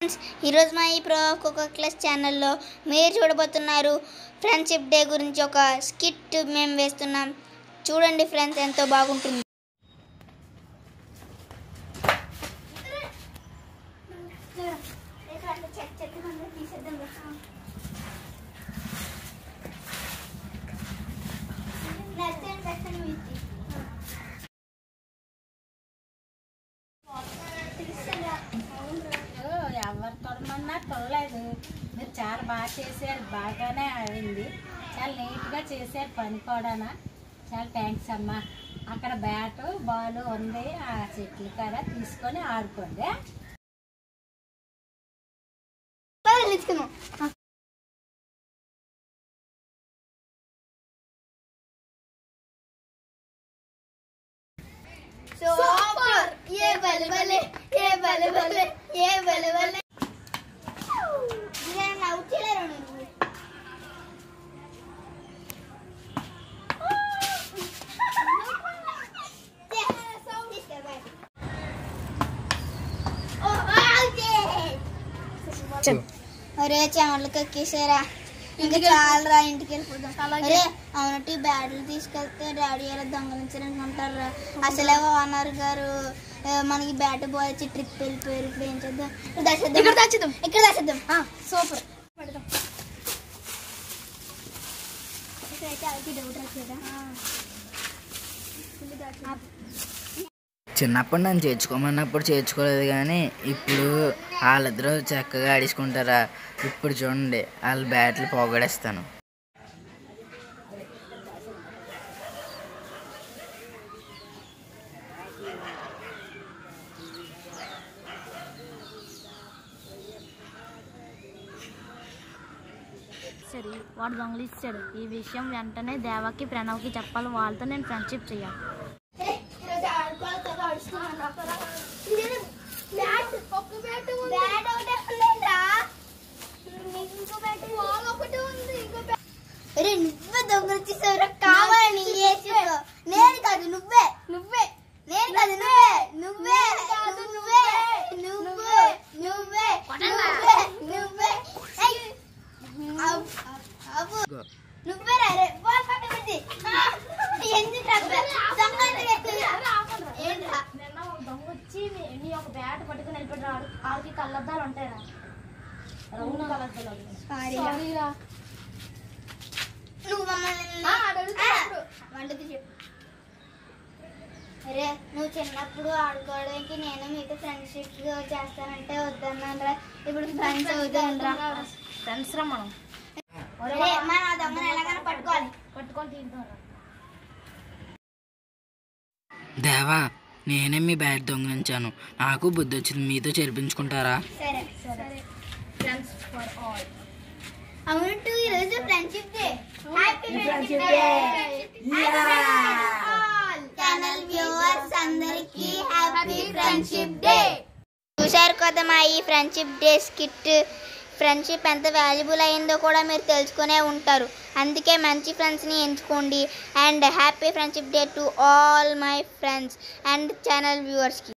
Friends ఈరోజు మా ఈ ప్రో కుక్క క్లాస్ ఛానల్లో మీరు చూడబోతున్నారు ఫ్రెండ్షిప్ డే గురించి ఒక స్కిట్ మేము వేస్తున్నాం చూడండి ఫ్రెండ్స్ ఎంతో బాగుంటుంది ఎవరు తొడమన్నా తొడలేదు మీరు చాలా బాగా చేశారు బాగానే అయింది చాలా నీట్గా చేశారు పని కూడా చాలా థ్యాంక్స్ అమ్మా అక్కడ బ్యాటు బాల్ ఉంది ఆ చెట్లు కాడ తీసుకొని ఆడుకోండి సూపర్ ఏ బలే బలే ఏ బలే బలే ఏ బలే బలే నేను నవ్వుతలేరు నువ్వు అరే చెమటలు కక్కేసారా ఇంకా చాలరా ఇంటికి వెళ్ళిపోదాం అరే అవునట్టు ఈ బ్యాట్లు తీసుకెళ్తే డాడీ ఎలా దొంగలించారనుకుంటారు అసలే ఓనర్ గారు ఆ, మనకి బ్యాట్ బాయ్ వచ్చి ట్రిప్ వెళ్ళిపోయారు ఇప్పుడు ఏం చేద్దాం ఇక్కడ దాచేద్దాం ఇక్కడ దాచేద్దాం ఇక్కడ దాచేద్దాం సూపర్ ఇక్కడైతే వాళ్ళకి డౌట్ వచ్చేదా చిన్నప్పుడు నన్ను చేర్చుకోమన్నప్పుడు చేర్చుకోలేదు కానీ ఇప్పుడు వాళ్ళిద్దరూ చక్కగా ఆడించుకుంటారా ఇప్పుడు చూడండి వాళ్ళ బ్యాట్లు పోగొడేస్తాను సరే వాడు దొంగలిస్తాడు ఈ విషయం వెంటనే దేవకి ప్రణవ్కి చెప్పాలి వాళ్ళతో నేను ఫ్రెండ్షిప్ చేయాలి అరే నువ్వే దొంగ వచ్చేసావురా కావాలని వేసుకో నేను కాదు నువ్వే నువ్వే నేను కాదు నువ్వే నువ్వే నువ్వే నువ్వే నువ్వే నువ్వే నువ్వే ఏయ్. అవ్, అవ్వు. నువ్వే రా రే బాల్ పక్కన పెట్టి ఆ, ఎందుకు రా దొంగ ఏంట్రా నిన్న ఒక దొంగ వచ్చి నీ- నీ ఒక బ్యాట్ పట్టుకుని వెళ్ళిపోయాడు ఆడికి కళ్ళద్దాలు ఉంటాయిరా రౌండ్ కళ్ళద్దాలు సారీరా నువ్వు మమ్మల్ని వంటకి చెప్పు అరే నువ్వు చిన్నప్పుడు ఆడుకోవడానికి నేను మీతో ఫ్రెండ్షిప్ చేస్తానంటే వద్దన్నాను రా ఇప్పుడు ఫ్రెండ్స్ అవుతాను రా ఫ్రెండ్స్ రా మనం అరే మన ఆ దొంగను ఎలాగైనా పట్టుకోవాలి పట్టుకొని తీద్దాం రా దేవా నేనే మీ బ్యాట్ దొంగలించాను నాకు బుద్ధి వచ్చింది మీతో చేర్పించుకుంటారా సరే సరే ఫ్రెండ్స్ ఫర్ ఆల్ అవునంటూ ఈరోజు friendship day happy friendship day channel viewers అందరికీ హ్యాపీ ఫ్రెండ్షిప్ డే చూశారు కదా మా ఈ ఫ్రెండ్షిప్ డే స్కిట్ ఫ్రెండ్షిప్ ఎంత వాల్యుబుల్ అయిందో కూడా మీరు తెలుసుకునే ఉంటారు అందుకే మంచి ఫ్రెండ్స్ని ఎంచుకోండి and happy friendship day to all my friends and channel వ్యూవర్స్కి